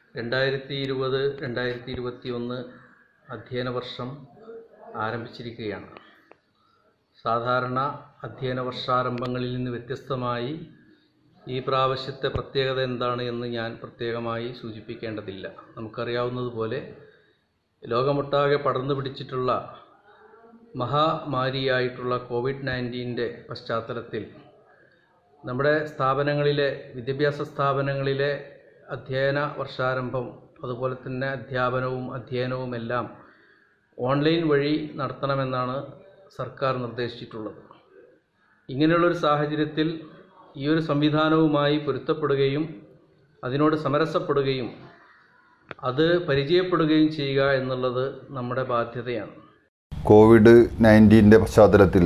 രണ്ടായിരത്തി ഇരുപത് രണ്ടായിരത്തി ഇരുപത്തി ഒന്ന് അധ്യയന വർഷം ആരംഭിച്ചിരിക്കുകയാണ് സാധാരണ അധ്യയന വർഷാരംഭങ്ങളിൽ നിന്ന് വ്യത്യസ്തമായി ഈ പ്രാവശ്യത്തെ പ്രത്യേകത എന്താണ് എന്ന് ഞാൻ പ്രത്യേകമായി സൂചിപ്പിക്കേണ്ടതില്ല നമുക്കറിയാവുന്നതുപോലെ ലോകമൊട്ടാകെ പടർന്നു പിടിച്ചിട്ടുള്ള മഹാമാരിയായിട്ടുള്ള കോവിഡ് നയൻറ്റീൻ്റെ പശ്ചാത്തലത്തിൽ നമ്മുടെ സ്ഥാപനങ്ങളിലെ വിദ്യാഭ്യാസ സ്ഥാപനങ്ങളിലെ അധ്യയന വർഷാരംഭം അതുപോലെ തന്നെ അധ്യാപനവും അധ്യയനവും എല്ലാം ഓൺലൈൻ വഴി നടത്തണമെന്നാണ് സർക്കാർ നിർദ്ദേശിച്ചിട്ടുള്ളത് ഇങ്ങനെയുള്ളൊരു സാഹചര്യത്തിൽ ഈ ഒരു സംവിധാനവുമായി പൊരുത്തപ്പെടുകയും അതിനോട് സമരസപ്പെടുകയും അത് പരിചയപ്പെടുകയും ചെയ്യുക എന്നുള്ളത് നമ്മുടെ ബാധ്യതയാണ് കോവിഡ് നയൻറ്റീൻ്റെ പശ്ചാത്തലത്തിൽ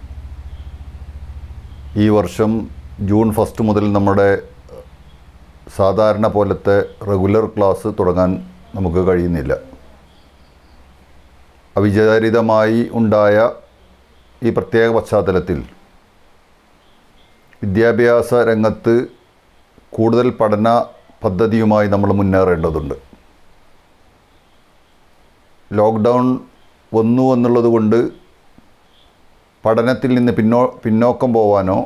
ഈ വർഷം ജൂൺ ഫസ്റ്റ് മുതൽ നമ്മുടെ സാധാരണ പോലത്തെ റെഗുലർ ക്ലാസ് തുടങ്ങാൻ നമുക്ക് കഴിയുന്നില്ല അവിചാരിതമായി ഉണ്ടായ ഈ പ്രത്യേക പശ്ചാത്തലത്തിൽ വിദ്യാഭ്യാസ രംഗത്ത് കൂടുതൽ പഠന പദ്ധതിയുമായി നമ്മൾ മുന്നേറേണ്ടതുണ്ട് ലോക്ക്ഡൗൺ വന്നു എന്നുള്ളത് കൊണ്ട് പഠനത്തിൽ നിന്ന് പിന്നോ പിന്നോക്കം പോവാനോ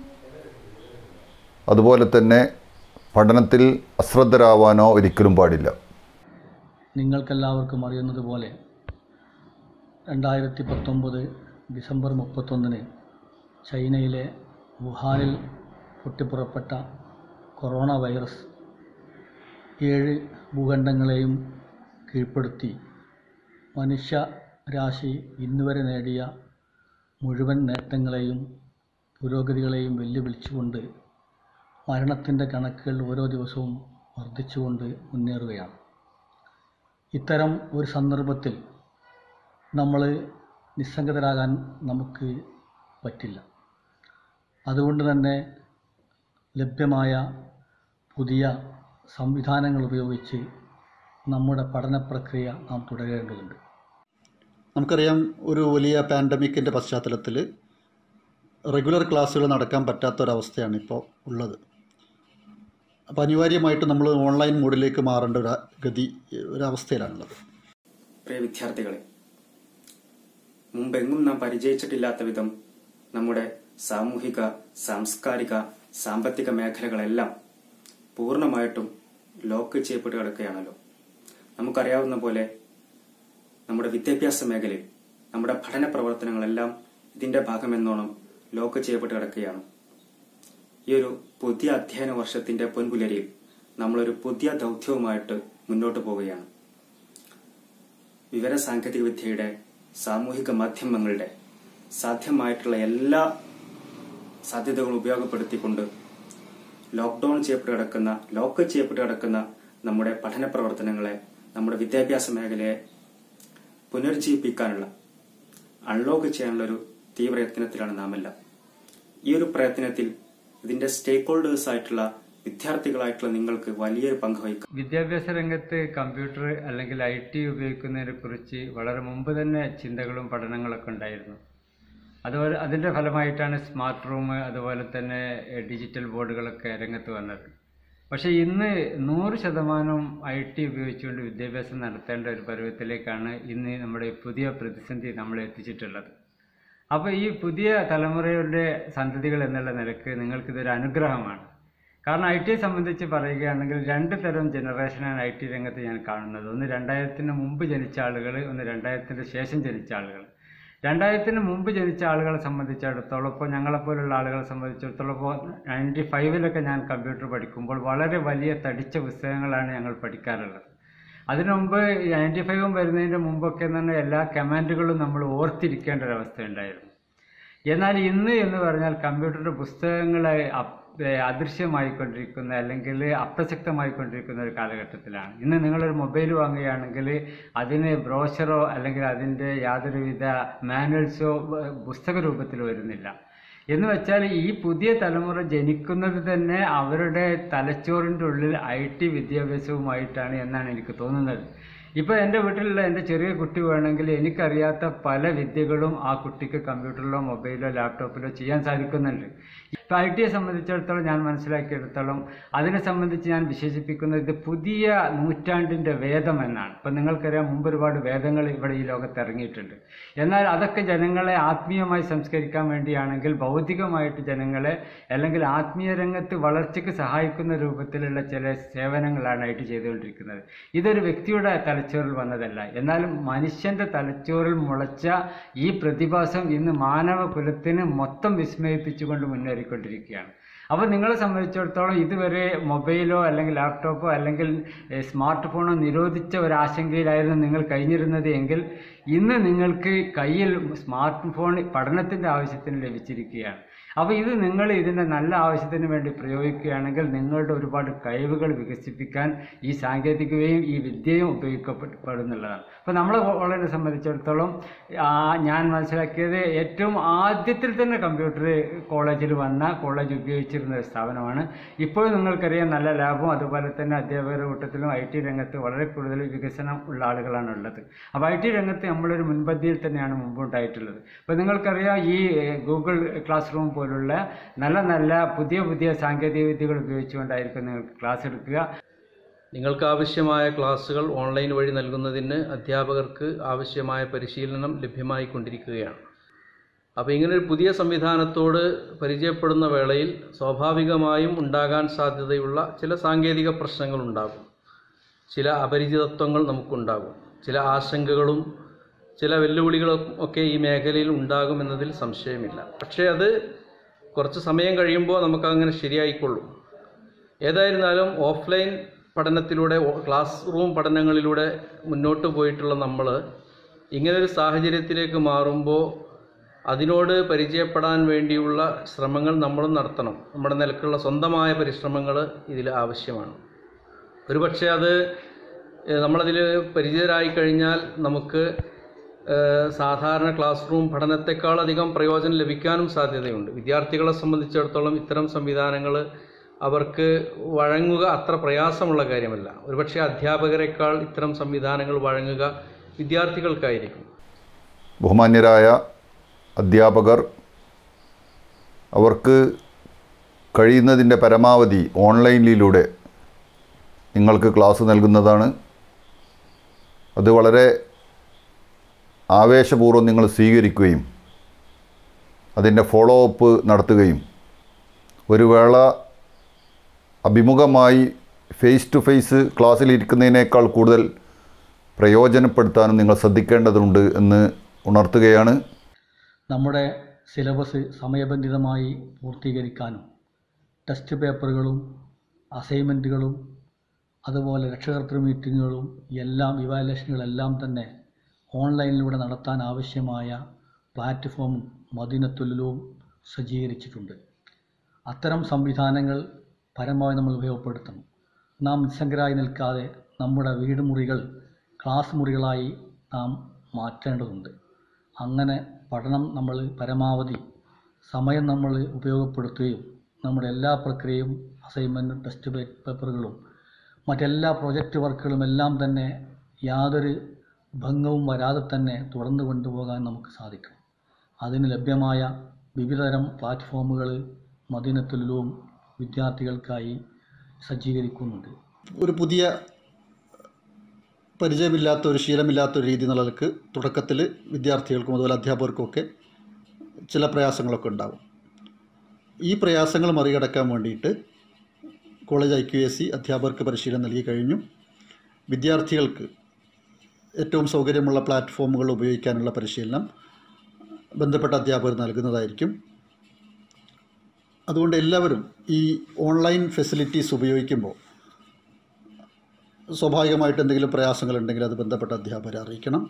അതുപോലെ തന്നെ പഠനത്തിൽ അശ്രദ്ധരാവാനോ ഒരിക്കലും പാടില്ല നിങ്ങൾക്കെല്ലാവർക്കും അറിയുന്നതുപോലെ രണ്ടായിരത്തി പത്തൊമ്പത് ഡിസംബർ മുപ്പത്തൊന്നിന് ചൈനയിലെ വുഹാനിൽ പൊട്ടിപ്പുറപ്പെട്ട കൊറോണ വൈറസ് ഏഴ് ഭൂഖണ്ഡങ്ങളെയും കീഴ്പ്പെടുത്തി മനുഷ്യ രാശി ഇന്നുവരെ നേടിയ മുഴുവൻ നേട്ടങ്ങളെയും പുരോഗതികളെയും വെല്ലുവിളിച്ചുകൊണ്ട് മരണത്തിൻ്റെ കണക്കുകൾ ഓരോ ദിവസവും വർദ്ധിച്ചുകൊണ്ട് മുന്നേറുകയാണ് ഇത്തരം ഒരു സന്ദർഭത്തിൽ നമ്മൾ നിസ്സംഗതരാകാൻ നമുക്ക് പറ്റില്ല അതുകൊണ്ട് തന്നെ ലഭ്യമായ പുതിയ സംവിധാനങ്ങൾ ഉപയോഗിച്ച് നമ്മുടെ പഠന പ്രക്രിയ നാം തുടരേണ്ടതുണ്ട് നമുക്കറിയാം ഒരു വലിയ പാൻഡമിക്കിൻ്റെ പശ്ചാത്തലത്തിൽ റെഗുലർ ക്ലാസ്സുകൾ നടക്കാൻ പറ്റാത്തൊരവസ്ഥയാണ് ഇപ്പോൾ ഉള്ളത് അപ്പോൾ അനിവാര്യമായിട്ട് നമ്മൾ ഓൺലൈൻ മോഡിലേക്ക് മാറേണ്ട ഒരു ഗതി ഒരവസ്ഥയിലാണുള്ളത് പ്രിയ വിദ്യാർത്ഥികളെ മുമ്പെങ്ങും നാം പരിചയിച്ചിട്ടില്ലാത്ത വിധം നമ്മുടെ സാമൂഹിക സാംസ്കാരിക സാമ്പത്തിക മേഖലകളെല്ലാം പൂർണ്ണമായിട്ടും ലോക്ക് ചെയ്യപ്പെട്ട് കിടക്കുകയാണല്ലോ നമുക്കറിയാവുന്ന പോലെ നമ്മുടെ വിദ്യാഭ്യാസ മേഖലയിൽ നമ്മുടെ പഠന പ്രവർത്തനങ്ങളെല്ലാം ഇതിന്റെ ഭാഗമെന്നോണം ലോക്ക് ചെയ്യപ്പെട്ട് കിടക്കുകയാണ് ഈ ഒരു പുതിയ അധ്യയന വർഷത്തിന്റെ പൊൻപുലരിയിൽ നമ്മളൊരു പുതിയ ദൗത്യവുമായിട്ട് മുന്നോട്ട് പോവുകയാണ് വിവര സാങ്കേതിക വിദ്യയുടെ സാമൂഹിക മാധ്യമങ്ങളുടെ സാധ്യമായിട്ടുള്ള എല്ലാ സാധ്യതകളും ഉപയോഗപ്പെടുത്തിക്കൊണ്ട് ലോക്ക്ഡൌൺ ചെയ്യപ്പെട്ട് കിടക്കുന്ന ലോക്ക് ചെയ്യപ്പെട്ട് കിടക്കുന്ന നമ്മുടെ പഠന പ്രവർത്തനങ്ങളെ നമ്മുടെ വിദ്യാഭ്യാസ മേഖലയെ പുനർജീവിപ്പിക്കാനുള്ള അൺലോക്ക് ചെയ്യാനുള്ള ഒരു തീവ്ര യത്നത്തിലാണ് നാം എല്ലാം ഈ ഒരു പ്രയത്നത്തിൽ ഇതിന്റെ സ്റ്റേക്ക് ഹോൾഡേഴ്സ് ആയിട്ടുള്ള വിദ്യാർത്ഥികളായിട്ടുള്ള നിങ്ങൾക്ക് വലിയൊരു പങ്ക് വഹിക്കും വിദ്യാഭ്യാസ രംഗത്ത് കമ്പ്യൂട്ടർ അല്ലെങ്കിൽ ഐ ടി ഉപയോഗിക്കുന്നതിനെ കുറിച്ച് വളരെ മുമ്പ് തന്നെ ചിന്തകളും പഠനങ്ങളൊക്കെ ഉണ്ടായിരുന്നു അതുപോലെ അതിൻ്റെ ഫലമായിട്ടാണ് സ്മാർട്ട് റൂം അതുപോലെ തന്നെ എഹ്, ഡിജിറ്റൽ ബോർഡുകളൊക്കെ രംഗത്ത് വന്നത് പക്ഷേ ഇന്ന് നൂറ് ശതമാനം ഐ ടി ഉപയോഗിച്ചുകൊണ്ട് വിദ്യാഭ്യാസം നടത്തേണ്ട ഒരു പരുവത്തിലേക്കാണ് ഇന്ന് നമ്മുടെ ഈ പുതിയ പ്രതിസന്ധി നമ്മളെ എത്തിച്ചിട്ടുള്ളത് അപ്പോൾ ഈ പുതിയ തലമുറയുടെ സന്തതികൾ എന്നുള്ള നിലക്ക് നിങ്ങൾക്കിതൊരു അനുഗ്രഹമാണ് കാരണം ഐ ടിയെ സംബന്ധിച്ച് പറയുകയാണെങ്കിൽ രണ്ട് തരം ജനറേഷനാണ് ഐ ടി രംഗത്ത് ഞാൻ കാണുന്നത് ഒന്ന് രണ്ടായിരത്തിന് മുമ്പ് ജനിച്ച ആളുകൾ ഒന്ന് രണ്ടായിരത്തിന് ശേഷം ജനിച്ച ആളുകൾ രണ്ടായിരത്തിന് മുമ്പ് ജനിച്ച ആളുകളെ സംബന്ധിച്ചിടത്തോളം ഇപ്പോൾ ഞങ്ങളെപ്പോലുള്ള ആളുകളെ സംബന്ധിച്ചിടത്തോളം ഇപ്പോൾ നയൻറ്റി ഫൈവിലൊക്കെ ഞാൻ കമ്പ്യൂട്ടർ പഠിക്കുമ്പോൾ വളരെ വലിയ തടിച്ച പുസ്തകങ്ങളാണ് ഞങ്ങൾ പഠിക്കാറുള്ളത് അതിനു മുമ്പ് നയൻറ്റി ഫൈവും വരുന്നതിൻ്റെ മുമ്പൊക്കെ എന്ന് പറഞ്ഞാൽ എല്ലാ കമാൻഡുകളും നമ്മൾ ഓർത്തിരിക്കേണ്ട ഒരവസ്ഥ ഉണ്ടായിരുന്നു എന്നാൽ ഇന്ന് എന്ന് പറഞ്ഞാൽ കമ്പ്യൂട്ടറിൻ്റെ പുസ്തകങ്ങളെ അപ്- ഏ, അദൃശ്യമായിക്കൊണ്ടിരിക്കുന്ന അല്ലെങ്കിൽ അപ്രസക്തമായിക്കൊണ്ടിരിക്കുന്ന ഒരു കാലഘട്ടത്തിലാണ് ഇന്ന് നിങ്ങളൊരു മൊബൈൽ വാങ്ങുകയാണെങ്കിൽ അതിന് ബ്രോഷറോ അല്ലെങ്കിൽ അതിൻ്റെ യാതൊരുവിധ മാനുവൽസോ ഏ, പുസ്തക രൂപത്തിൽ വരുന്നില്ല എന്ന് വെച്ചാൽ ഈ പുതിയ തലമുറ ജനിക്കുന്നത് തന്നെ അവരുടെ തലച്ചോറിൻ്റെ ഉള്ളിൽ ഐ ടി വിദ്യാഭ്യാസവുമായിട്ടാണ് എന്നാണ് എനിക്ക് തോന്നുന്നത് ഇപ്പോൾ എൻ്റെ വീട്ടിലുള്ള എൻ്റെ ചെറിയ കുട്ടി വേണമെങ്കിൽ എനിക്കറിയാത്ത പല വിദ്യകളും ആ കുട്ടിക്ക് കമ്പ്യൂട്ടറിലോ മൊബൈലോ ലാപ്ടോപ്പിലോ ചെയ്യാൻ സാധിക്കുന്നുണ്ട് ഇപ്പോൾ ഐ ടിയെ സംബന്ധിച്ചിടത്തോളം ഞാൻ മനസ്സിലാക്കിയെടുത്തോളം അതിനെ സംബന്ധിച്ച് ഞാൻ വിശേഷിപ്പിക്കുന്നത് ഇത് പുതിയ നൂറ്റാണ്ടിൻ്റെ വേദം എന്നാണ് ഇപ്പം നിങ്ങൾക്കറിയാം മുമ്പ് ഒരുപാട് വേദങ്ങൾ ഇവിടെ ഈ ലോകത്ത് ഇറങ്ങിയിട്ടുണ്ട് എന്നാൽ അതൊക്കെ ജനങ്ങളെ ആത്മീയമായി സംസ്കരിക്കാൻ വേണ്ടിയാണെങ്കിൽ ഭൗതികമായിട്ട് ജനങ്ങളെ അല്ലെങ്കിൽ ആത്മീയ രംഗത്ത് വളർച്ചയ്ക്ക് സഹായിക്കുന്ന രൂപത്തിലുള്ള ചില സേവനങ്ങളാണ് ഐ ടി ചെയ്തുകൊണ്ടിരിക്കുന്നത് ഇതൊരു വ്യക്തിയുടെ തലച്ചോറിൽ വന്നതല്ല എന്നാലും മനുഷ്യൻ്റെ തലച്ചോറിൽ മുളച്ച ഈ പ്രതിഭാസം ഇന്ന് മാനവ കുലത്തിന് മൊത്തം വിസ്മയിപ്പിച്ചുകൊണ്ട് മുന്നേറിക്കൊണ്ടിരിക്കുകയാണ് അപ്പോൾ നിങ്ങളെ സംബന്ധിച്ചിടത്തോളം ഇതുവരെ മൊബൈലോ അല്ലെങ്കിൽ ലാപ്ടോപ്പോ അല്ലെങ്കിൽ ഏഹ്, സ്മാർട്ട് ഫോണോ നിരോധിച്ച ഒരു ആശങ്കയിലായിരുന്നു നിങ്ങൾ കഴിഞ്ഞിരുന്നത് എങ്കിൽ ഇന്ന് നിങ്ങൾക്ക് കയ്യിൽ സ്മാർട്ട് ഫോൺ പഠനത്തിൻ്റെ ആവശ്യത്തിന് ലഭിച്ചിരിക്കുകയാണ് അപ്പോൾ ഇത് നിങ്ങൾ ഇതിൻ്റെ നല്ല ആവശ്യത്തിന് വേണ്ടി പ്രയോഗിക്കുകയാണെങ്കിൽ നിങ്ങളുടെ ഒരുപാട് കഴിവുകൾ വികസിപ്പിക്കാൻ ഈ സാങ്കേതികതയും ഈ വിദ്യയും ഉപയോഗിക്കപ്പെടുന്നുള്ളതാണ് അപ്പോൾ നമ്മളെ വളരെ സംബന്ധിച്ചിടത്തോളം ആ, ഞാൻ മനസ്സിലാക്കിയത് ഏറ്റവും ആദ്യത്തിൽ തന്നെ കമ്പ്യൂട്ടർ കോളേജിൽ വന്ന കോളേജ് ഉപയോഗിച്ചിരുന്ന ഒരു സ്ഥാപനമാണ് ഇപ്പോഴും നിങ്ങൾക്കറിയാം നല്ല ലാഭവും അതുപോലെ തന്നെ അധ്യാപകരുടെ കൂട്ടത്തിലും ഐ ടി രംഗത്ത് വളരെ കൂടുതൽ വികസനം ഉള്ള ആളുകളാണ് ഉള്ളത് അപ്പോൾ ഐ ടി രംഗത്ത് നമ്മളൊരു മുൻപന്തിയിൽ തന്നെയാണ് മുമ്പുണ്ടായിട്ടുള്ളത് അപ്പോൾ നിങ്ങൾക്കറിയാം ഈ ഏഹ്, ഗൂഗിൾ ക്ലാസ് റൂം പോലുള്ള നല്ല നല്ല പുതിയ പുതിയ സാങ്കേതിക വിദ്യകൾ ഉപയോഗിച്ചുകൊണ്ടായിരിക്കും നിങ്ങൾക്ക് ക്ലാസ് എടുക്കുക നിങ്ങൾക്ക് ആവശ്യമായ ക്ലാസുകൾ ഓൺലൈൻ വഴി നൽകുന്നതിന് അധ്യാപകർക്ക് ആവശ്യമായ പരിശീലനം ലഭ്യമായിക്കൊണ്ടിരിക്കുകയാണ് അപ്പോൾ ഇങ്ങനൊരു പുതിയ സംവിധാനത്തോട് പരിചയപ്പെടുന്ന വേളയിൽ സ്വാഭാവികമായും ഉണ്ടാകാൻ സാധ്യതയുള്ള ചില സാങ്കേതിക പ്രശ്നങ്ങളുണ്ടാകും ചില അപരിചിതത്വങ്ങൾ നമുക്കുണ്ടാകും ചില ആശങ്കകളും ചില വെല്ലുവിളികളും ഒക്കെ ഈ മേഖലയിൽ ഉണ്ടാകുമെന്നതിൽ സംശയമില്ല പക്ഷേ അത് കുറച്ച് സമയം കഴിയുമ്പോൾ നമുക്കങ്ങനെ ശരിയായിക്കൊള്ളും ഏതായിരുന്നാലും ഓഫ്ലൈൻ പഠനത്തിലൂടെ ഓ- ക്ലാസ് റൂം പഠനങ്ങളിലൂടെ മുന്നോട്ട് പോയിട്ടുള്ള നമ്മൾ ഇങ്ങനൊരു സാഹചര്യത്തിലേക്ക് മാറുമ്പോൾ അതിനോട് പരിചയപ്പെടാൻ വേണ്ടിയുള്ള ശ്രമങ്ങൾ നമ്മളും നടത്തണം നമ്മുടെ നിലക്കുള്ള സ്വന്തമായ പരിശ്രമങ്ങൾ ഇതിൽ ആവശ്യമാണ് ഒരുപക്ഷെ അത് ഏഹ്, നമ്മളതിൽ പരിചിതരായി കഴിഞ്ഞാൽ നമുക്ക് ഏഹ്, സാധാരണ ക്ലാസ് റൂം പഠനത്തെക്കാളധികം പ്രയോജനം ലഭിക്കാനും സാധ്യതയുണ്ട് വിദ്യാർത്ഥികളെ സംബന്ധിച്ചിടത്തോളം ഇത്തരം സംവിധാനങ്ങൾ അവർക്ക് വഴങ്ങുക അത്ര പ്രയാസമുള്ള കാര്യമല്ല ഒരുപക്ഷെ അധ്യാപകരെക്കാൾ ഇത്തരം സംവിധാനങ്ങൾ വഴങ്ങുക വിദ്യാർത്ഥികൾക്കായിരിക്കും ബഹുമാന്യരായ അധ്യാപകർ അവർക്ക് കഴിയുന്നതിൻ്റെ പരമാവധി ഓൺലൈനിലൂടെ നിങ്ങൾക്ക് ക്ലാസ് നൽകുന്നതാണ് അത് വളരെ ആവേശപൂർവ്വം നിങ്ങൾ സ്വീകരിക്കുകയും അതിൻ്റെ ഫോളോ അപ്പ് നടത്തുകയും ഒരു വേള അഭിമുഖമായി ഫേസ് ടു ഫേസ് ക്ലാസ്സിലിരിക്കുന്നതിനേക്കാൾ കൂടുതൽ പ്രയോജനപ്പെടുത്താനും നിങ്ങൾ ശ്രദ്ധിക്കേണ്ടതുണ്ട് എന്ന് ഉണർത്തുകയാണ് നമ്മുടെ സിലബസ് സമയബന്ധിതമായി പൂർത്തീകരിക്കാനും ടെസ്റ്റ് പേപ്പറുകളും അസൈൻമെൻറ്റുകളും അതുപോലെ രക്ഷകർത്തൃ മീറ്റിങ്ങുകളും എല്ലാം ഇവാലുവേഷനുകളെല്ലാം തന്നെ ഓൺലൈനിലൂടെ നടത്താൻ ആവശ്യമായ പ്ലാറ്റ്ഫോമും മദീനത്തുല്ലും സജ്ജീകരിച്ചിട്ടുണ്ട് അത്തരം സംവിധാനങ്ങൾ പരമാവധി നമ്മൾ ഉപയോഗപ്പെടുത്തണം നാം നിസ്സംഗരായി നിൽക്കാതെ നമ്മുടെ വീട് മുറികൾ ക്ലാസ് മുറികളായി നാം മാറ്റേണ്ടതുണ്ട് അങ്ങനെ പഠനം നമ്മൾ പരമാവധി സമയം നമ്മൾ ഉപയോഗപ്പെടുത്തുകയും നമ്മുടെ എല്ലാ പ്രക്രിയയും അസൈൻമെൻറ്റും ടെസ്റ്റ് പേ- പേപ്പറുകളും മറ്റെല്ലാ പ്രൊജക്റ്റ് വർക്കുകളും എല്ലാം തന്നെ യാതൊരു ഭംഗവും വരാതെ തന്നെ തുടർന്ന് കൊണ്ടുപോകാൻ നമുക്ക് സാധിക്കും അതിന് ലഭ്യമായ വിവിധതരം പ്ലാറ്റ്ഫോമുകൾ മദീനത്തുല്ലും വിദ്യാർത്ഥികൾക്കായി സജ്ജീകരിക്കുന്നുണ്ട് ഒരു പുതിയ പരിചയമില്ലാത്ത ഒരു ശീലമില്ലാത്ത ഒരു രീതി നിലനിൽക്ക് തുടക്കത്തിൽ വിദ്യാർത്ഥികൾക്കും അതുപോലെ അധ്യാപകർക്കുമൊക്കെ ചില പ്രയാസങ്ങളൊക്കെ ഉണ്ടാകും ഈ പ്രയാസങ്ങൾ മറികടക്കാൻ വേണ്ടിയിട്ട് college I Q S C അധ്യാപകർക്ക് പരിശീലനം നൽകി കഴിഞ്ഞു വിദ്യാർത്ഥികൾക്ക് ഏറ്റവും സൗകര്യമുള്ള പ്ലാറ്റ്ഫോമുകൾ ഉപയോഗിക്കാനുള്ള പരിശീലനം ബന്ധപ്പെട്ട അധ്യാപകർ നൽകുന്നതായിരിക്കും അതുകൊണ്ട് എല്ലാവരും ഈ ഓൺലൈൻ ഫെസിലിറ്റീസ് ഉപയോഗിക്കുമ്പോൾ സ്വാഭാവികമായിട്ട് എന്തെങ്കിലും പ്രയാസങ്ങളുണ്ടെങ്കിൽ അത് ബന്ധപ്പെട്ട അധ്യാപകരെ അറിയിക്കണം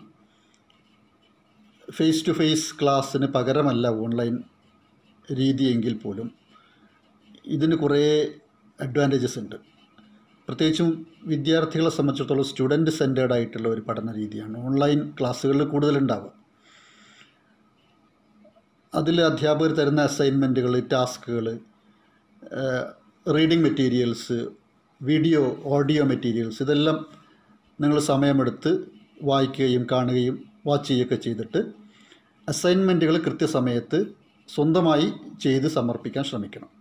ഫേസ് ടു ഫേസ് ക്ലാസ്സിന് പകരമല്ല ഓൺലൈൻ രീതിയെങ്കിൽ പോലും ഇതിന് കുറേ അഡ്വാൻറ്റേജസ് ഉണ്ട് പ്രത്യേകിച്ചും വിദ്യാർത്ഥികളെ സംബന്ധിച്ചിടത്തോളം സ്റ്റുഡൻറ്റ് സെൻറ്റേഡ് ആയിട്ടുള്ള ഒരു പഠന രീതിയാണ് ഓൺലൈൻ ക്ലാസ്സുകളിൽ കൂടുതലുണ്ടാവുക അതിൽ അധ്യാപകർ തരുന്ന അസൈൻമെൻറ്റുകൾ ടാസ്കുകൾ reading materials video audio materials ഇതെല്ലാം നിങ്ങൾ സമയമെടുത്ത് വായിക്കുകയും കാണുകയും വാച്ച് ചെയ്യുകയൊക്കെ ചെയ്തിട്ട് അസൈൻമെൻറ്റുകൾ കൃത്യസമയത്ത് സ്വന്തമായി ചെയ്ത് സമർപ്പിക്കാൻ ശ്രമിക്കണം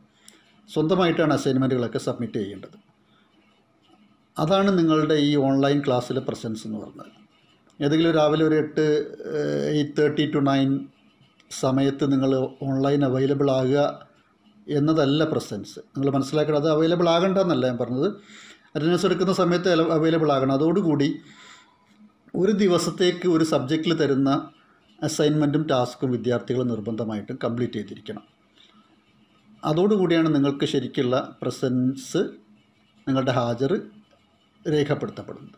സ്വന്തമായിട്ടാണ് അസൈൻമെൻറ്റുകളൊക്കെ സബ്മിറ്റ് ചെയ്യേണ്ടത് അതാണ് നിങ്ങളുടെ ഈ ഓൺലൈൻ ക്ലാസ്സിലെ പ്രസൻസ് എന്ന് പറഞ്ഞത് ഏതെങ്കിലും രാവിലെ ഒരു എട്ട് എയ്റ്റ് തേർട്ടി ടു നയൻ സമയത്ത് നിങ്ങൾ ഓൺലൈൻ അവൈലബിൾ ആകുക എന്നതല്ല പ്രസൻസ് നിങ്ങൾ മനസ്സിലാക്കണം അത് അവൈലബിൾ ആകണ്ടെന്നല്ല ഞാൻ പറഞ്ഞത് അറ്റൻഡൻസ് എടുക്കുന്ന സമയത്ത് അവൈലബിൾ ആകണം അതോടുകൂടി ഒരു ദിവസത്തേക്ക് ഒരു സബ്ജക്റ്റിൽ തരുന്ന അസൈൻമെൻറ്റും ടാസ്കും വിദ്യാർത്ഥികൾ നിർബന്ധമായിട്ടും കംപ്ലീറ്റ് ചെയ്തിരിക്കണം അതോടുകൂടിയാണ് നിങ്ങൾക്ക് ശരിക്കുള്ള പ്രസൻസ് നിങ്ങളുടെ ഹാജർ രേഖപ്പെടുത്തപ്പെടുന്നത്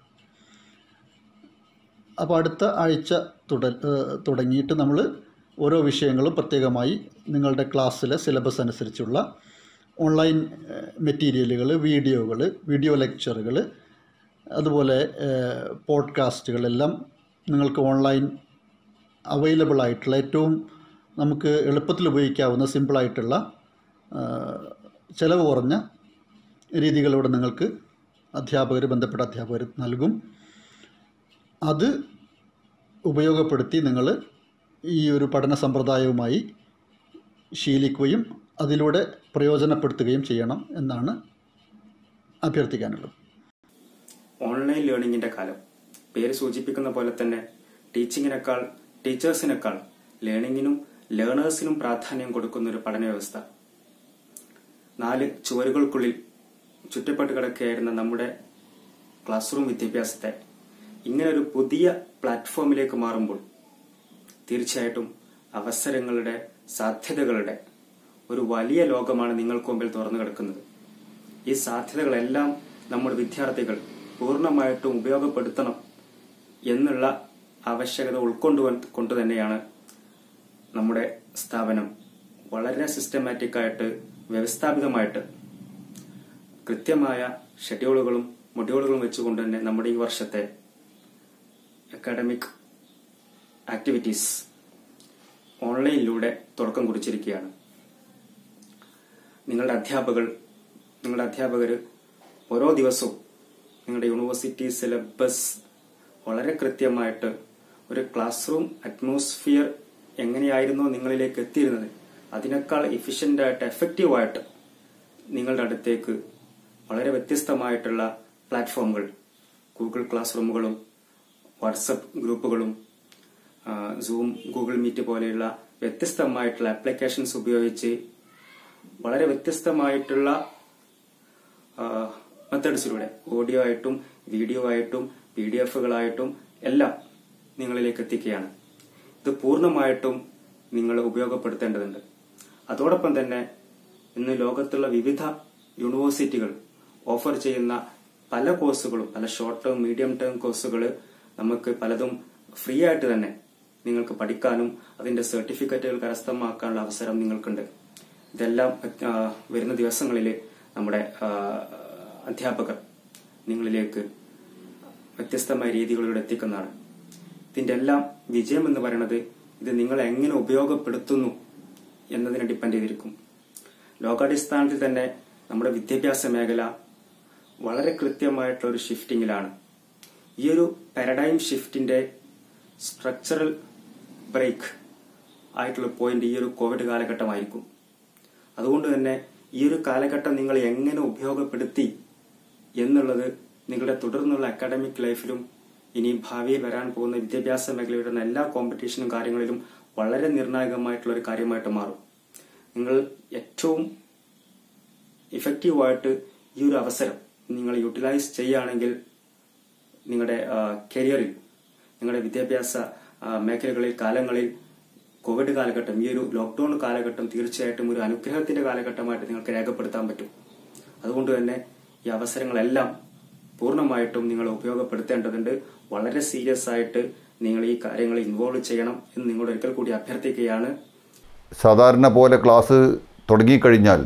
അപ്പോൾ അടുത്ത ആഴ്ച തുട ഏഹ് തുടങ്ങിയിട്ട് നമ്മൾ ഓരോ വിഷയങ്ങളും പ്രത്യേകമായി നിങ്ങളുടെ ക്ലാസ്സിലെ സിലബസ് അനുസരിച്ചുള്ള ഓൺലൈൻ മെറ്റീരിയലുകൾ വീഡിയോകൾ വീഡിയോ ലെക്ചറുകൾ അതുപോലെ പോഡ്കാസ്റ്റുകളെല്ലാം നിങ്ങൾക്ക് ഓൺലൈൻ അവൈലബിൾ ആയിട്ടുള്ള ഏറ്റവും നമുക്ക് എളുപ്പത്തിൽ ഉപയോഗിക്കാവുന്ന സിമ്പിളായിട്ടുള്ള ചിലവ് കുറഞ്ഞ രീതികളിലൂടെ നിങ്ങൾക്ക് അധ്യാപകർ ബന്ധപ്പെട്ട അധ്യാപകർ നൽകും അത് ഉപയോഗപ്പെടുത്തി നിങ്ങൾ ഈ ഒരു പഠന സമ്പ്രദായവുമായി ശീലിക്കുകയും അതിലൂടെ പ്രയോജനപ്പെടുത്തുകയും ചെയ്യണം എന്നാണ് അഭ്യർത്ഥിക്കാനുള്ളത് ഓൺലൈൻ ലേണിംഗിന്റെ കാലം പേര് സൂചിപ്പിക്കുന്ന പോലെ തന്നെ ടീച്ചിങ്ങിനേക്കാൾ ടീച്ചേഴ്സിനേക്കാൾ ലേണിംഗിനും ലേണേഴ്സിനും പ്രാധാന്യം കൊടുക്കുന്ന ഒരു പഠന വ്യവസ്ഥ നാല് ചുവരുകൾക്കുള്ളിൽ ചുറ്റപ്പെട്ട് കിടക്കുകയായിരുന്ന നമ്മുടെ ക്ലാസ് റൂം വിദ്യാഭ്യാസത്തെ ഇങ്ങനെ ഒരു പുതിയ പ്ലാറ്റ്ഫോമിലേക്ക് മാറുമ്പോൾ തീർച്ചയായിട്ടും അവസരങ്ങളുടെ സാധ്യതകളുടെ ഒരു വലിയ ലോകമാണ് നിങ്ങൾക്ക് മുമ്പിൽ തുറന്നു കിടക്കുന്നത് ഈ സാധ്യതകളെല്ലാം നമ്മുടെ വിദ്യാർത്ഥികൾ പൂർണ്ണമായിട്ടും ഉപയോഗപ്പെടുത്തണം എന്നുള്ള ആവശ്യകത ഉൾക്കൊണ്ടു കൊണ്ട് തന്നെയാണ് നമ്മുടെ സ്ഥാപനം വളരെ സിസ്റ്റമാറ്റിക് ആയിട്ട് വ്യവസ്ഥാപിതമായിട്ട് കൃത്യമായ ഷെഡ്യൂളുകളും മൊഡ്യൂളുകളും വെച്ചുകൊണ്ട് തന്നെ നമ്മുടെ ഈ വർഷത്തെ അക്കാഡമിക് ആക്ടിവിറ്റീസ് ഓൺലൈനിലൂടെ തുടക്കം കുറിച്ചിരിക്കുകയാണ് നിങ്ങളുടെ അധ്യാപകർ നിങ്ങളുടെ അധ്യാപകർ ഓരോ ദിവസവും നിങ്ങളുടെ യൂണിവേഴ്സിറ്റി സിലബസ് വളരെ കൃത്യമായിട്ട് ഒരു ക്ലാസ് റൂം അറ്റ്മോസ്ഫിയർ എങ്ങനെയായിരുന്നോ നിങ്ങളിലേക്ക് എത്തിയിരുന്നത് അതിനേക്കാൾ എഫിഷ്യൻ്റായിട്ട് എഫക്റ്റീവായിട്ട് നിങ്ങളുടെ അടുത്തേക്ക് വളരെ വ്യത്യസ്തമായിട്ടുള്ള പ്ലാറ്റ്ഫോമുകൾ ഗൂഗിൾ ക്ലാസ് റൂമുകളും വാട്സപ്പ് ഗ്രൂപ്പുകളും സൂം ഗൂഗിൾ മീറ്റ് പോലെയുള്ള വ്യത്യസ്തമായിട്ടുള്ള ആപ്ലിക്കേഷൻസ് ഉപയോഗിച്ച് വളരെ വ്യത്യസ്തമായിട്ടുള്ള മെത്തേഡ്സിലൂടെ ഓഡിയോ ആയിട്ടും വീഡിയോ ആയിട്ടും പി ഡി എഫുകളായിട്ടും എല്ലാം നിങ്ങളിലേക്ക് എത്തിക്കുകയാണ് ഇത് പൂർണ്ണമായിട്ടും നിങ്ങൾ ഉപയോഗപ്പെടുത്തേണ്ടതുണ്ട് അതോടൊപ്പം തന്നെ ഇന്ന് ലോകത്തുള്ള വിവിധ യൂണിവേഴ്സിറ്റികൾ ഓഫർ ചെയ്യുന്ന പല കോഴ്സുകളും പല ഷോർട്ട് ടേം മീഡിയം ടേം കോഴ്സുകൾ നമുക്ക് പലതും ഫ്രീ ആയിട്ട് തന്നെ നിങ്ങൾക്ക് പഠിക്കാനും അതിന്റെ സർട്ടിഫിക്കറ്റുകൾ കരസ്ഥമാക്കാനുള്ള അവസരം നിങ്ങൾക്കുണ്ട് ഇതെല്ലാം ആ, വരുന്ന ദിവസങ്ങളിൽ നമ്മുടെ ആ, അധ്യാപകർ നിങ്ങളിലേക്ക് വ്യത്യസ്തമായ രീതികളിലൂടെ എത്തിക്കുന്നതാണ് ഇതിന്റെ എല്ലാം വിജയം എന്ന് പറയുന്നത് ഇത് നിങ്ങൾ എങ്ങനെ ഉപയോഗപ്പെടുത്തുന്നു എന്നതിനെ ഡിപ്പെൻഡ് ചെയ്തിരിക്കും ലോകാടിസ്ഥാനത്തിൽ തന്നെ നമ്മുടെ വിദ്യാഭ്യാസ മേഖല വളരെ കൃത്യമായിട്ടുള്ള ഒരു ഷിഫ്റ്റിങ്ങിലാണ് ഈ ഒരു പാരഡൈം ഷിഫ്റ്റിന്റെ സ്ട്രക്ചറൽ ബ്രേക്ക് ആയിട്ടുള്ള പോയിന്റ് ഈ ഒരു കോവിഡ് കാലഘട്ടമായിരിക്കും അതുകൊണ്ട് തന്നെ ഈ ഒരു കാലഘട്ടം നിങ്ങൾ എങ്ങനെ ഉപയോഗപ്പെടുത്തി എന്നുള്ളത് നിങ്ങളുടെ തുടർന്നുള്ള അക്കാഡമിക് ലൈഫിലും ഇനി ഭാവിയിൽ വരാൻ പോകുന്ന വിദ്യാഭ്യാസ മേഖലയുടെ എല്ലാ കോമ്പറ്റീഷനും കാര്യങ്ങളിലും വളരെ നിർണായകമായിട്ടുള്ള ഒരു കാര്യമായിട്ട് മാറും നിങ്ങൾ ഏറ്റവും ഇഫക്റ്റീവായിട്ട് ഈ ഒരു അവസരം നിങ്ങൾ യൂട്ടിലൈസ് ചെയ്യുകയാണെങ്കിൽ നിങ്ങളുടെ കരിയറിൽ നിങ്ങളുടെ വിദ്യാഭ്യാസ ആ, മേഖലകളിൽ കാലങ്ങളിൽ കോവിഡ് കാലഘട്ടം ഈ ഒരു ലോക്ക്ഡൌൺ കാലഘട്ടം തീർച്ചയായിട്ടും ഒരു അനുഗ്രഹത്തിന്റെ കാലഘട്ടമായിട്ട് നിങ്ങൾക്ക് രേഖപ്പെടുത്താൻ പറ്റും അതുകൊണ്ട് തന്നെ ഈ അവസരങ്ങളെല്ലാം പൂർണ്ണമായിട്ടും നിങ്ങൾ ഉപയോഗപ്പെടുത്തേണ്ടതുണ്ട് വളരെ സീരിയസ് ആയിട്ട് നിങ്ങൾ ഈ കാര്യങ്ങൾ ഇൻവോൾവ് ചെയ്യണം എന്ന് നിങ്ങളോട് ഒരിക്കൽ കൂടി അഭ്യർത്ഥിക്കുകയാണ് സാധാരണ പോലെ ക്ലാസ് തുടങ്ങിക്കഴിഞ്ഞാൽ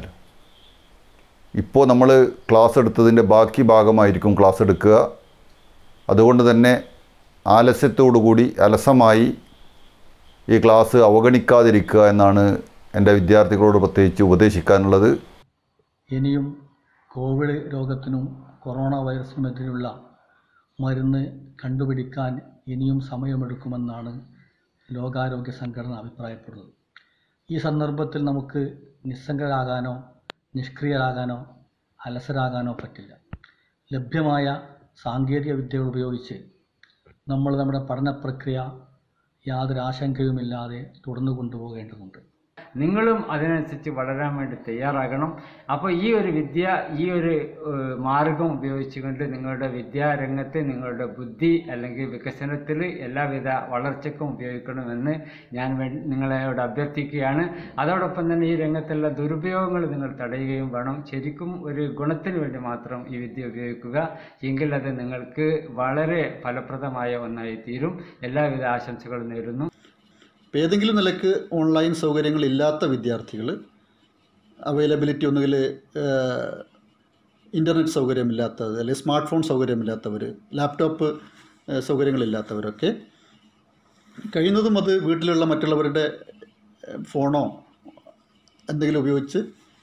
ഇപ്പോൾ നമ്മൾ ക്ലാസ് എടുത്തതിൻ്റെ ബാക്കി ഭാഗമായിരിക്കും ക്ലാസ് എടുക്കുക അതുകൊണ്ട് തന്നെ ആലസ്യത്തോടുകൂടി അലസമായി ഈ ക്ലാസ് അവഗണിക്കാതിരിക്കുക എന്നാണ് എൻ്റെ വിദ്യാർത്ഥികളോട് പ്രത്യേകിച്ച് ഉപദേശിക്കാനുള്ളത് ഇനിയും കോവിഡ് രോഗത്തിനും കൊറോണ വൈറസിനുമെതിരെയുള്ള മരുന്ന് കണ്ടുപിടിക്കാൻ ഇനിയും സമയമെടുക്കുമെന്നാണ് ലോകാരോഗ്യ സംഘടന അഭിപ്രായപ്പെടുന്നത് ഈ സന്ദർഭത്തിൽ നമുക്ക് നിസ്സംഗരാകാനോ നിഷ്ക്രിയരാകാനോ അലസരാകാനോ പറ്റില്ല ലഭ്യമായ സാങ്കേതിക വിദ്യകൾ ഉപയോഗിച്ച് നമ്മൾ നമ്മുടെ പഠന പ്രക്രിയ യാതൊരു ആശങ്കയുമില്ലാതെ തുടർന്നു കൊണ്ടുപോകേണ്ടതുണ്ട് നിങ്ങളും അതിനനുസരിച്ച് വളരാൻ വേണ്ടി തയ്യാറാകണം അപ്പോൾ ഈ ഒരു വിദ്യ ഈ ഒരു ഏഹ്, മാർഗം ഉപയോഗിച്ചുകൊണ്ട് നിങ്ങളുടെ വിദ്യാരംഗത്ത് നിങ്ങളുടെ ബുദ്ധി അല്ലെങ്കിൽ വികസനത്തിൽ എല്ലാവിധ വളർച്ചയ്ക്കും ഉപയോഗിക്കണമെന്ന് ഞാൻ വേ- നിങ്ങളോട് അഭ്യർത്ഥിക്കുകയാണ് അതോടൊപ്പം തന്നെ ഈ രംഗത്തുള്ള ദുരുപയോഗങ്ങൾ നിങ്ങൾ തടയുകയും വേണം ശരിക്കും ഒരു ഗുണത്തിന് വേണ്ടി മാത്രം ഈ വിദ്യ ഉപയോഗിക്കുക എങ്കിൽ അത് നിങ്ങൾക്ക് വളരെ ഫലപ്രദമായ ഒന്നായി തീരും എല്ലാവിധ ആശംസകളും നേരുന്നു ഇപ്പോൾ ഏതെങ്കിലും നിലക്ക് ഓൺലൈൻ സൗകര്യങ്ങൾ ഇല്ലാത്ത വിദ്യാർത്ഥികൾ അവൈലബിലിറ്റി ഒന്നുകിൽ ഇൻ്റർനെറ്റ് സൗകര്യമില്ലാത്തത് അല്ലെങ്കിൽ സ്മാർട്ട് ഫോൺ സൗകര്യമില്ലാത്തവർ ലാപ്ടോപ്പ് ഏഹ്, സൗകര്യങ്ങളില്ലാത്തവരൊക്കെ കഴിയുന്നതും അത് വീട്ടിലുള്ള മറ്റുള്ളവരുടെ ഏഹ്, ഫോണോ എന്തെങ്കിലും ഉപയോഗിച്ച്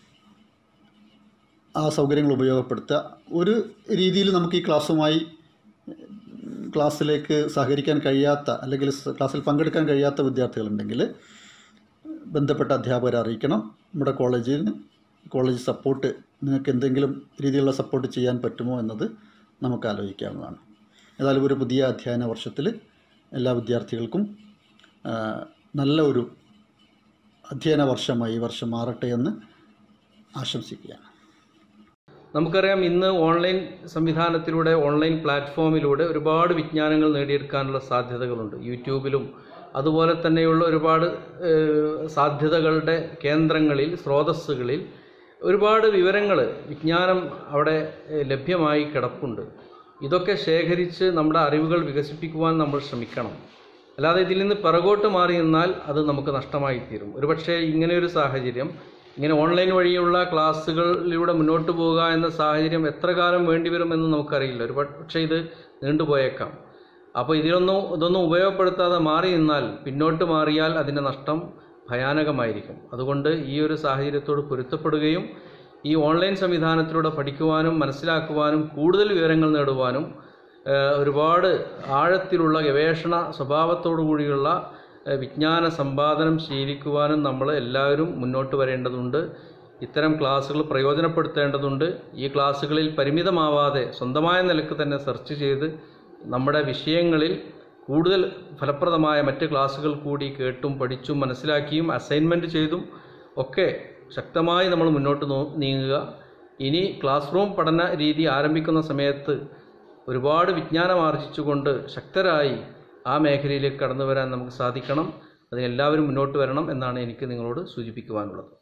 ആ സൗകര്യങ്ങൾ ഉപയോഗപ്പെടുത്തുക ഒരു രീതിയിൽ നമുക്ക് ഈ ക്ലാസ്സുമായി ക്ലാസ്സിലേക്ക് സഹകരിക്കാൻ കഴിയാത്ത അല്ലെങ്കിൽ സ് ക്ലാസ്സിൽ പങ്കെടുക്കാൻ കഴിയാത്ത വിദ്യാർത്ഥികളുണ്ടെങ്കിൽ ബന്ധപ്പെട്ട അധ്യാപകരെ അറിയിക്കണം നമ്മുടെ കോളേജിന് കോളേജ് സപ്പോർട്ട് നിങ്ങൾക്ക് എന്തെങ്കിലും രീതിയിലുള്ള സപ്പോർട്ട് ചെയ്യാൻ പറ്റുമോ എന്നത് നമുക്ക് ആലോചിക്കാവുന്നതാണ് ഏതായാലും ഒരു പുതിയ അധ്യയന വർഷത്തിൽ എല്ലാ വിദ്യാർത്ഥികൾക്കും ആ, നല്ല ഒരു അധ്യയന വർഷമായി ഈ വർഷം മാറട്ടെ എന്ന് ആശംസിക്കുകയാണ് നമുക്കറിയാം ഇന്ന് ഓൺലൈൻ സംവിധാനത്തിലൂടെ ഓൺലൈൻ പ്ലാറ്റ്ഫോമിലൂടെ ഒരുപാട് വിജ്ഞാനങ്ങൾ നേടിയെടുക്കാനുള്ള സാധ്യതകളുണ്ട് യൂട്യൂബിലും അതുപോലെ തന്നെയുള്ള ഒരുപാട് ഏഹ്, സാധ്യതകളുടെ കേന്ദ്രങ്ങളിൽ സ്രോതസ്സുകളിൽ ഒരുപാട് വിവരങ്ങൾ വിജ്ഞാനം അവിടെ ഏഹ്, ലഭ്യമായി കിടപ്പുണ്ട് ഇതൊക്കെ ശേഖരിച്ച് നമ്മുടെ അറിവുകൾ വികസിപ്പിക്കുവാൻ നമ്മൾ ശ്രമിക്കണം അല്ലാതെ ഇതിൽ നിന്ന് പിറകോട്ട് മാറി നിന്നാൽ അത് നമുക്ക് നഷ്ടമായി തീരും ഒരുപക്ഷെ ഇങ്ങനെയൊരു സാഹചര്യം ഇങ്ങനെ ഓൺലൈൻ വഴിയുള്ള ക്ലാസ്സുകളിലൂടെ മുന്നോട്ട് പോവുക എന്ന സാഹചര്യം എത്ര കാലം വേണ്ടിവരുമെന്ന് നമുക്കറിയില്ല ഒരു പക്ഷേ ഇത് നീണ്ടുപോയേക്കാം അപ്പോൾ ഇതിലൊന്നും ഇതൊന്നും ഉപയോഗപ്പെടുത്താതെ മാറി നിന്നാൽ പിന്നോട്ട് മാറിയാൽ അതിൻ്റെ നഷ്ടം ഭയാനകമായിരിക്കും അതുകൊണ്ട് ഈ ഒരു സാഹചര്യത്തോട് പൊരുത്തപ്പെടുകയും ഈ ഓൺലൈൻ സംവിധാനത്തിലൂടെ പഠിക്കുവാനും മനസ്സിലാക്കുവാനും കൂടുതൽ വിവരങ്ങൾ നേടുവാനും ഏഹ്, ഒരുപാട് ആഴത്തിലുള്ള ഗവേഷണ സ്വഭാവത്തോടു കൂടിയുള്ള ഏഹ്, വിജ്ഞാന സമ്പാദനം ശീലിക്കുവാനും നമ്മൾ എല്ലാവരും മുന്നോട്ട് വരേണ്ടതുണ്ട് ഇത്തരം ക്ലാസ്സുകൾ പ്രയോജനപ്പെടുത്തേണ്ടതുണ്ട് ഈ ക്ലാസ്സുകളിൽ പരിമിതമാവാതെ സ്വന്തമായ നിലക്ക് തന്നെ സെർച്ച് ചെയ്ത് നമ്മുടെ വിഷയങ്ങളിൽ കൂടുതൽ ഫലപ്രദമായ മറ്റ് ക്ലാസ്സുകൾ കൂടി കേട്ടും പഠിച്ചും മനസ്സിലാക്കിയും അസൈൻമെൻറ്റ് ചെയ്തും ഒക്കെ ശക്തമായി നമ്മൾ മുന്നോട്ട് നോ നീങ്ങുക ഇനി ക്ലാസ് റൂം പഠന രീതി ആരംഭിക്കുന്ന സമയത്ത് ഒരുപാട് വിജ്ഞാനം ആർജിച്ചുകൊണ്ട് ശക്തരായി ആ മേഖലയിലേക്ക് കടന്നു വരാൻ നമുക്ക് സാധിക്കണം അതിനെല്ലാവരും മുന്നോട്ട് വരണം എന്നാണ് എനിക്ക് നിങ്ങളോട് സൂചിപ്പിക്കുവാനുള്ളത്